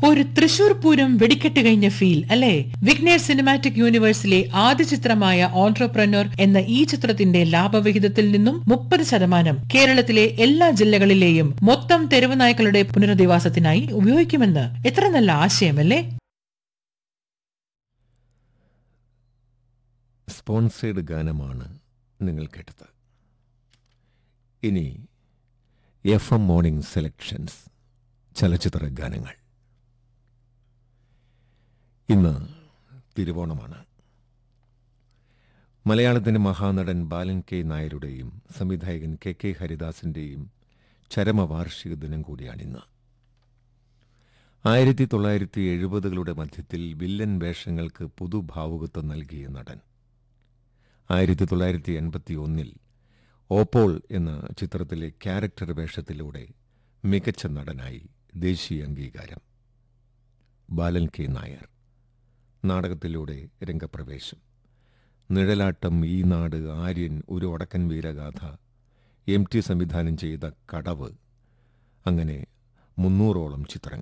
ഒരു തൃശൂർ പൂരം വെടിക്കെട്ട് കഴിഞ്ഞ ഫീൽ അല്ലേ വിഘ്നേഷ് സിനിമാറ്റിക് യൂണിവേഴ്സിലെ ആദ്യ ചിത്രമായ ഓൺട്രപ്രനോർ എന്ന ഈ ചിത്രത്തിന്റെ ലാഭവിഹിതത്തിൽ നിന്നും മുപ്പത് ശതമാനം കേരളത്തിലെ എല്ലാ ജില്ലകളിലെയും മൊത്തം തെരുവ് നായ്ക്കളുടെ പുനരധിവാസത്തിനായി ഉപയോഗിക്കുമെന്ന് എത്ര നല്ല ആശയമല്ലേ സ്പോൺസേഡ് ഗാനമാണ് നിങ്ങൾ കേട്ടത് ഇനി എഫ് എം മോർണിംഗ് സെലക്ഷൻസ് ചലച്ചിത്ര ഗാനങ്ങൾ ഇന്ന് തിരുവോണമാണ് മലയാളത്തിൻ്റെ മഹാനടൻ ബാലൻ കെ നായരുടെയും സംവിധായകൻ കെ കെ ഹരിദാസിൻ്റെയും ചരമവാർഷിക ദിനം കൂടിയാണിന്ന് ആയിരത്തി തൊള്ളായിരത്തി എഴുപതുകളുടെ മധ്യത്തിൽ വില്ലൻ വേഷങ്ങൾക്ക് പുതുഭാവുകത്വം നൽകിയ നടൻ ആയിരത്തി തൊള്ളായിരത്തി എൺപത്തി ഒന്നിൽ ഓപ്പോൾ എന്ന ചിത്രത്തിലെ ക്യാരക്ടർ വേഷത്തിലൂടെ മികച്ച നടനായി ദേശീയ അംഗീകാരം ബാലൻ കെ നായർ നാടകത്തിലൂടെ രംഗപ്രവേശം നിഴലാട്ടം ഈ നാട് ആര്യൻ ഒരു ഒടക്കൻ വീരഗാഥ എം ടി സംവിധാനം ചെയ്ത കടവ് അങ്ങനെ മുന്നൂറോളം ചിത്രങ്ങൾ